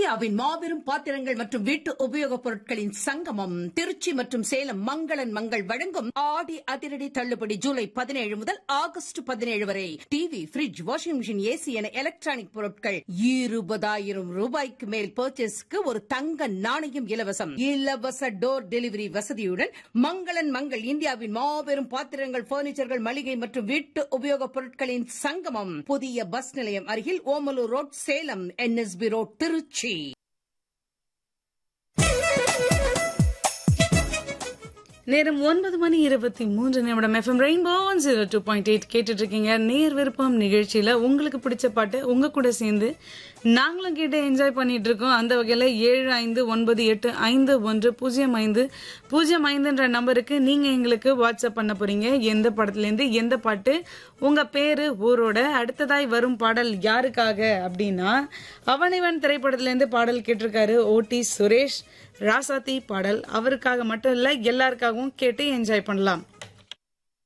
இந்தியாவின் மாபெரும் பாத்திரங்கள் மற்றும் வீட்டு உபயோகப் பொருட்களின் சங்கமம் திருச்சி மற்றும் சேலம் மங்களன் மங்கள் வழங்கும் ஆடி அதிரடி தள்ளுபடி ஜூலை பதினேழு முதல் ஆகஸ்ட் பதினேழு வரை TV fridge washing machine AC என எலக்ட்ரானிக் பொருட்கள் இருபதாயிரம் ரூபாய்க்கு மேல் பர்ச்சேஸ்க்கு ஒரு தங்க நாணயம் இலவசம் இலவச டோர் டெலிவரி வசதியுடன் மங்களன் மங்கள் இந்தியாவின் மாபெரும் பாத்திரங்கள் பர்னிச்சர்கள் மளிகை மற்றும் வீட்டு உபயோகப் பொருட்களின் சங்கமம் புதிய பஸ் நிலையம் அருகில் Omalur road Salem NSB road Trichy நேரம் ஒன்பது மணி இருபத்தி மூன்று நிமிடம் FM rainbow one zero two point eight கேட்டுட்டு இருக்கீங்க நேர் விருப்பம் நிகழ்ச்சியில உங்களுக்கு பிடிச்ச பாட்டு உங்க கூட சேர்ந்து நாங்களும் கேட்டு என்ஜாய் பண்ணிட்டு இருக்கோம் அந்த வகையில ஏழு ஐந்து ஒன்பது எட்டு ஐந்து ஒன்று பூஜ்ஜியம் ஐந்து பூஜ்ஜியம் ஐந்துன்ற நம்பருக்கு நீங்க எங்களுக்கு வாட்ஸ்அப் பண்ண போறீங்க எந்த படத்துல இருந்து எந்த பாட்டு உங்க பேரு ஊரோட அடுத்ததாய் வரும் பாடல் யாருக்காக அப்படின்னா அவனிவன் திரைப்படத்துல இருந்து பாடல் கேட்டிருக்காரு ஓடி சுரேஷ் ராசாத்தி பாடல் அவருக்காக மட்டும் இல்ல எல்லாருக்காகவும் கேட்டு என்ஜாய் பண்ணலாம்